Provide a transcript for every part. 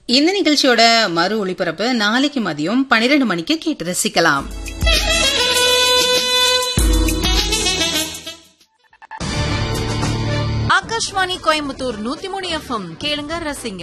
இந்த நிகழ்ச்சியோட மறு ஒளிபரப்பு நாளைக்கு மதியம் பனிரெண்டு மணிக்கு கேட்டு ரசிக்கலாம் ஆகாஷ்வாணி கோயம்புத்தூர் நூத்தி மூணு எஃப்எம் கேளுங்க ரசிங்க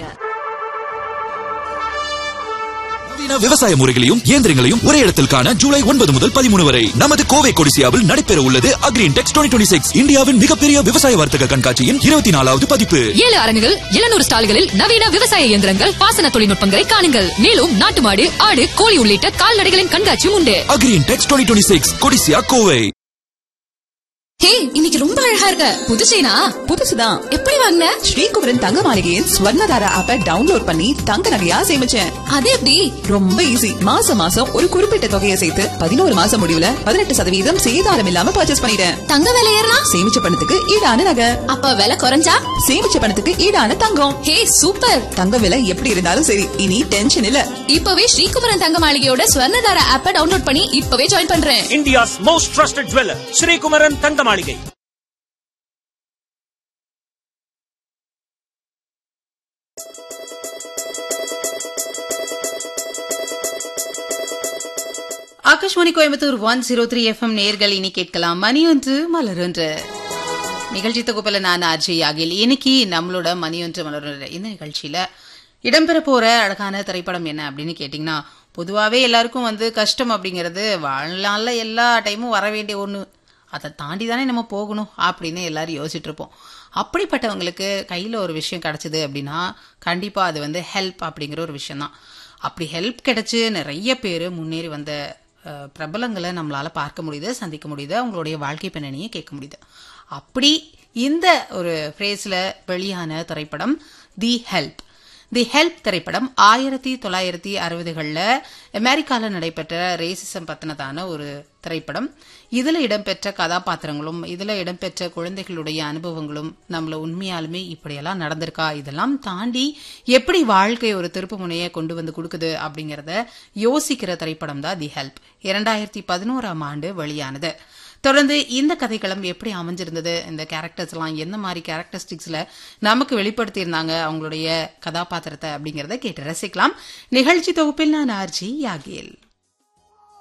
நவீன விவசாய முறைகளையும் இயந்திரங்களையும் ஒரே இடத்தில் காண ஜூலை ஒன்பது முதல் பதிமூணு வரை நமது கோவை கொடிசியாவில் நடைபெற உள்ளது அக்ரீன் டெக்ஸ் டுவெண்ட்டி சிக்ஸ் இந்தியாவின் மிகப்பெரிய விவசாய வர்த்தக கண்காட்சியின் இருபத்தி நாலாவது பதிப்பு ஏழு அரங்குகள் எழுநூறு ஸ்டால்களில் நவீன விவசாய இயந்திரங்கள் பாசன தொழில்நுட்பங்களை காணுங்கள் மேலும் நாட்டு மாடு ஆடு கோழி உள்ளிட்ட கால்நடைகளின் கண்காட்சியும் உண்டு Agri Intex twenty six Codissia Kovai hey இன்னைக்கு ரொம்ப அழகா இருக்க புது செயினா புதுசுதான் எப்படி வாங்கின ஸ்ரீகுமரன் தங்க மாளிகையின் ஸ்வர்ணதாரா ஆப்பை டவுன்லோட் பண்ணி தங்க நகையா சேமிச்சேன் அது எப்படி ரொம்ப ஈஸி மாசம் மாசம் ஒரு குறிப்பிட்ட தொகையை சேர்த்து பதினோரு மாசம் முடிவுல பதினெட்டு சதவீதம் சேதாரம் இல்லாம பர்ச்சேஸ் பண்ணிட்டேன் தங்க விலை ஏறினா சேமிச்ச பணத்துக்கு ஈடான நகை அப்ப விலை குறைஞ்சா சேமிச்ச பணத்துக்கு ஈடான தங்கம் ஹே சூப்பர் தங்க விலை எப்படி இருந்தாலும் சரி இனி டென்ஷன் இல்ல இப்பவே ஸ்ரீகுமரன் தங்க மாளிகையோட ஸ்வர்ணதார ஆப்பை டவுன்லோட் பண்ணி இப்பவே ஜாயின் பண்றேன் India's most trusted jeweler, Sri Kumaran Tangamalige. Akashvani Coimbatore one zero three FM நேர்கள் இனி கேட்கலாம் மணியொன்று மலரொன்று நிகழ்ச்சி தொகுப்பில் நான் ஆர்ஜி யாகில் இன்னைக்கு நம்மளோட மணியொன்று மலரொன்று இந்த நிகழ்ச்சியில இடம்பெற போற அழகான திரைப்படம் என்ன அப்படின்னு கேட்டிங்கன்னா பொதுவாகவே எல்லாருக்கும் வந்து கஷ்டம் அப்படிங்கிறது வாழ்நாளில் எல்லா டைமும் வர வேண்டிய ஒன்று அதை தாண்டி தானே நம்ம போகணும் அப்படின்னு எல்லாரும் யோசிச்சுட்டு இருப்போம் அப்படிப்பட்டவங்களுக்கு கையில் ஒரு விஷயம் கிடைச்சது அப்படின்னா கண்டிப்பாக அது வந்து ஹெல்ப் அப்படிங்கிற ஒரு விஷயம்தான் அப்படி ஹெல்ப் கிடைச்சு நிறைய பேர் முன்னேறி வந்த அஹ், பிரபலங்களை நம்மளால பார்க்க முடியுது சந்திக்க முடியுது அவங்களுடைய வாழ்க்கை பின்னணியை கேட்க முடியுது அப்படி இந்த ஒரு ஃப்ரேஸில் வெளியான திரைப்படம் தி ஹெல்ப் தி ஹெல்ப் திரைப்படம் ஆயிரத்தி தொள்ளாயிரத்தி அறுபதுகளில் அமெரிக்காவில் நடைபெற்ற ரேசிசம் பத்தினதான ஒரு திரைப்படம் இதில் இடம்பெற்ற கதாபாத்திரங்களும் இதில் இடம்பெற்ற குழந்தைகளுடைய அனுபவங்களும் நம்மள உண்மையாலுமே இப்படியெல்லாம் நடந்திருக்கா இதெல்லாம் தாண்டி எப்படி வாழ்க்கை ஒரு திருப்பு முனையை கொண்டு வந்து கொடுக்குது அப்படிங்கிறத யோசிக்கிற திரைப்படம் தான் தி ஹெல்ப் இரண்டாயிரத்தி பதினோராம் ஆண்டு வெளியானது தொடர்ந்து இந்த கதைக்களம் எப்படி அமைஞ்சிருந்தது இந்த கேரக்டர்ஸ் எல்லாம் எந்த மாதிரி கேரக்டரிஸ்டிக்ஸ்ல நமக்கு வெளிப்படுத்தியிருந்தாங்க அவங்களுடைய கதாபாத்திரத்தை அப்படிங்கறத கேட்டு ரசிக்கலாம் நிகழ்ச்சி தொகுப்பில் நான் ஆர்ஜி யாகேல்